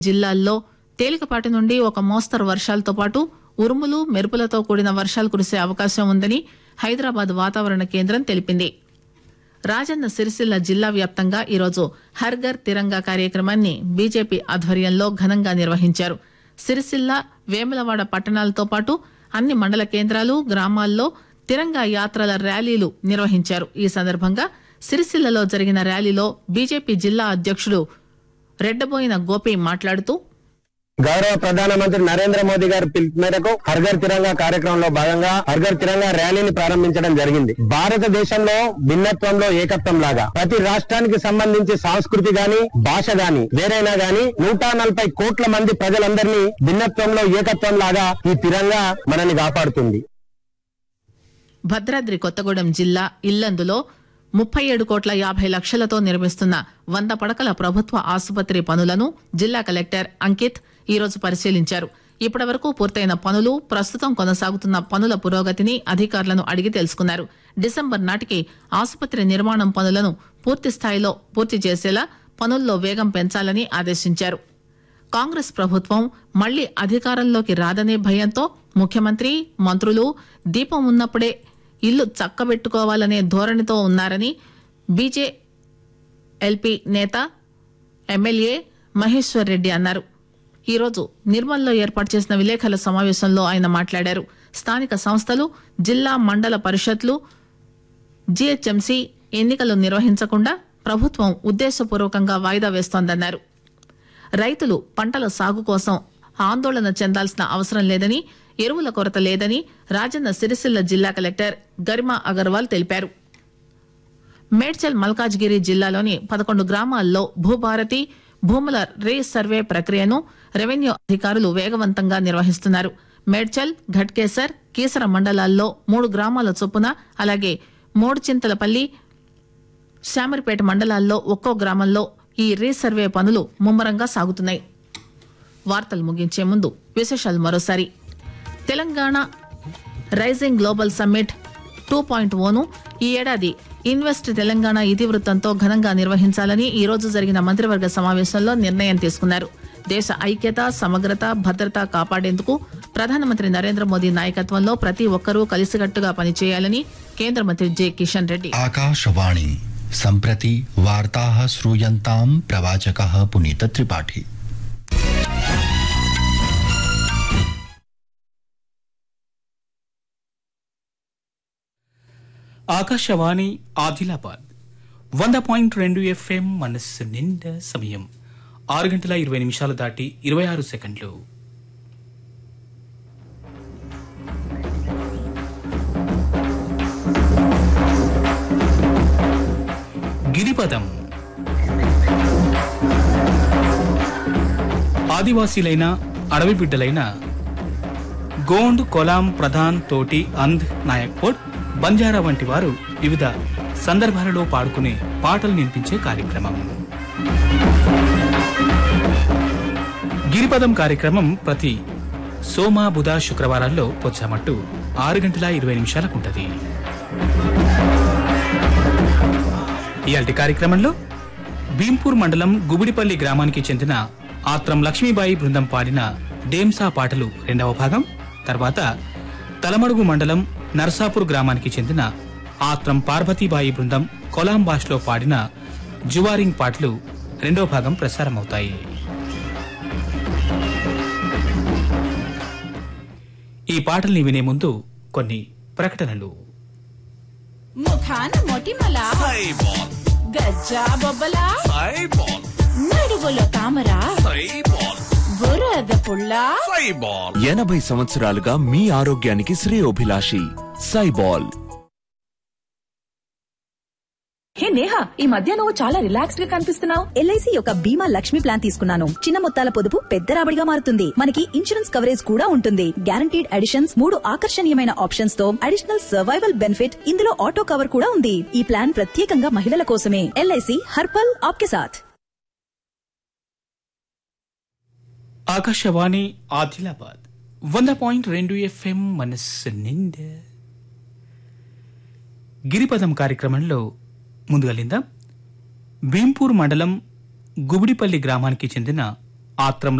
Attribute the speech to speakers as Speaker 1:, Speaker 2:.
Speaker 1: జిల్లాల్లో తేలికపాటి నుండి ఒక మోస్తరు వర్షాలతో పాటు ఉరుములు మెరుపులతో కూడిన వర్షాలు కురిసే అవకాశం ఉందని హైదరాబాద్ వాతావరణ కేంద్రం తెలిపింది రాజన్న సిరిసిల్ల జిల్లా వ్యాప్తంగా ఈరోజు హర్ఘర్ తిరంగా కార్యక్రమాన్ని బీజేపీ ఆధ్వర్యంలో ఘనంగా నిర్వహించారు సిరిసిల్ల వేములవాడ పట్టణాలతో పాటు అన్ని మండల కేంద్రాలు గ్రామాల్లో తిరంగా యాత్రల ర్యాలీలు నిర్వహించారు ఈ సందర్భంగా సిరిసిల్లలో జరిగిన ర్యాలీలో బీజేపీ జిల్లా అధ్యక్షుడు రెడ్డబోయిన గోపి మాట్లాడుతూ
Speaker 2: గౌరవ ప్రధానమంత్రి నరేంద్ర మోదీ గారి పిలుపు మేరకు హర్ఘర్ తిరంగా కార్యక్రమంలో భాగంగా హర్ఘర్ తిరంగా ర్యాలీని ప్రారంభించడం జరిగింది భారతదేశంలో భిన్నత్వంలో ఏకత్వం లాగా ప్రతి రాష్ట్రానికి సంబంధించి సంస్కృతి గాని భాష గాని వేరైనా గాని నూట నలభై కోట్ల మంది ప్రజలందరినీ భిన్నత్వంలో ఏకత్వం లాగా ఈ తిరంగా మనని కాపాడుతుంది
Speaker 1: భద్రాద్రి కొత్తగూడెం జిల్లా ఇల్లందులో ముప్పై ఏడు కోట్ల యాభై లక్షలతో నిర్మిస్తున్న వంద పడకల ప్రభుత్వ ఆసుపత్రి పనులను జిల్లా కలెక్టర్ అంకిత్ ఈరోజు పరిశీలించారు ఇప్పటివరకు పూర్తయిన పనులు ప్రస్తుతం కొనసాగుతున్న పనుల పురోగతిని అధికారులను అడిగి తెలుసుకున్నారు డిసెంబర్ నాటికి ఆసుపత్రి నిర్మాణం పనులను పూర్తి స్థాయిలో పూర్తి చేసేలా పనుల్లో వేగం పెంచాలని ఆదేశించారు కాంగ్రెస్ ప్రభుత్వం మళ్లీ అధికారంలోకి రాదనే భయంతో ముఖ్యమంత్రి మంత్రులు దీపం ఉన్నప్పుడే ఇల్లు చక్కబెట్టుకోవాలనే ధోరణితో ఉన్నారని బీజే ఎల్పీ నేత ఎమ్మెల్యే మహేశ్వర్ రెడ్డి అన్నారు ఈరోజు నిర్మల్లో ఏర్పాటు చేసిన విలేకరుల సమావేశంలో ఆయన మాట్లాడారు స్థానిక సంస్థలు జిల్లా మండల పరిషత్లు జీహెచ్ఎంసీ ఎన్నికలు నిర్వహించకుండా ప్రభుత్వం ఉద్దేశపూర్వకంగా వాయిదా వేస్తోందన్నారు రైతులు పంటల సాగు కోసం ఆందోళన చెందాల్సిన అవసరం లేదని ఎరువుల కొరత లేదని రాజన్న సిరిసిల్ల జిల్లా కలెక్టర్ గరిమా అగర్వాల్ తెలిపారు మేడ్చల్ మల్కాజ్గిరి జిల్లాలోని పదకొండు గ్రామాల్లో భూభారతి భూముల రీ సర్వే ప్రక్రియను రెవెన్యూ అధికారులు వేగవంతంగా నిర్వహిస్తున్నారు మేడ్చల్ ఘట్కేసర్ కీసర మండలాల్లో మూడు గ్రామాల చొప్పున అలాగే మోడుచింతలపల్లి శామరిపేట మండలాల్లో ఒక్కో గ్రామంలో ఈ రీసర్వే పనులు ముమ్మరంగా సాగుతున్నాయి వార్తలు ముగించే ముందు విశేషాలు మరోసారి Telangana rising global summit two point ఓను ఈ ఏడాది ఇన్వెస్ట్ తెలంగాణ ఇతివృత్తంతో ఘనంగా నిర్వహించాలని ఈ రోజు జరిగిన మంత్రివర్గ సమావేశంలో నిర్ణయం తీసుకున్నారు దేశ ఐక్యత సమగ్రత భద్రత కాపాడేందుకు ప్రధానమంత్రి నరేంద్ర మోదీ నాయకత్వంలో ప్రతి ఒక్కరూ కలిసికట్టుగా పనిచేయాలని కేంద్ర మంత్రి జె కిషన్ రెడ్డి
Speaker 3: आकाशवाणी सम्प्रति वार्ताः श्रूयन्ताम् प्रवाचकः पुनीतत्रिपाठी
Speaker 4: ఆకాశవాణి ఆదిలాబాద్ వంద పాయింట్ రెండు ఎఫ్ఎం మనస్సు నిండా సమయం ఆరు గంటల ఇరవై నిమిషాలు దాటి ఇరవై ఆరు సెకండ్లు గిరిపదం ఆదివాసీలైన అడవి బిడ్డలైన గోండ్ కొలాం ప్రధాన్ తోటి అంధ్ నాయక్పోడ్ బంజారా వంటి వారు వివిధ సందర్భాలలో పాడుకునే పాటలు వినిపించే కార్యక్రమం గిరిపదం కార్యక్రమం ప్రతి సోమ బుధ శుక్రవారాల్లో పొచ్చామట్టు ఆరు గంటల ఇరవై నిమిషాలకు ఉంటది ఇయాల్టి కార్యక్రమంలో భీంపూర్ మండలం గుబిడిపల్లి గ్రామానికి చెందిన ఆత్రం లక్ష్మీబాయి బృందం పాడిన డేమ్సా పాటలు రెండవ భాగం తర్వాత తలమడుగు మండలం నర్సాపూర్ గ్రామానికి చెందిన ఆత్రం పార్వతీబాయి బృందం కొలాం భాషలో పాడిన జువారింగ్ పాటలు రెండవ భాగం ప్రసారమవుతాయి ఈ పాటల్ని వినే ముందు కొన్ని ప్రకటనలు
Speaker 5: ముఖాన మొటిమల గజ్జా బొబ్బల నడుగులో తామర బురద పుల్ల
Speaker 6: ఎనభై సంవత్సరాలుగా మీ ఆరోగ్యానికి శ్రేయోభిలాషి సైబాల్
Speaker 7: హే నేహా ఈ మధ్య నువ్వు చాలా రిలాక్స్డ్ గా కనిపిస్తున్నావు
Speaker 8: ఎల్ఐసి యొక్క బీమా లక్ష్మి ప్లాన్ తీసుకున్నాను చిన్న మొత్తాల పొదుపు పెద్ద రాబడిగా మారుతుంది మనకి ఇన్సూరెన్స్ కవరేజ్ కూడా ఉంటుంది గ్యారంటీడ్ అడిషన్స్ మూడు ఆకర్షణీయమైన ఆప్షన్స్ తో అడిషనల్ సర్వైవల్ బెనిఫిట్ ఇందులో ఆటో కవర్ కూడా ఉంది ఈ ప్లాన్ ప్రత్యేకంగా మహిళల కోసమే ఎల్ఐసి హర్పల్ ఆప్కే సాథ్
Speaker 4: ఆకాశవాణి ఆదిలాబాద్ వంద పాయింట్ రెండు ఎఫ్ఎం మనస్సు నిండా గిరిపదం కార్యక్రమంలో ముందుగలిందాం భీంపూర్ మండలం గుబిడిపల్లి గ్రామానికి చెందిన ఆత్రం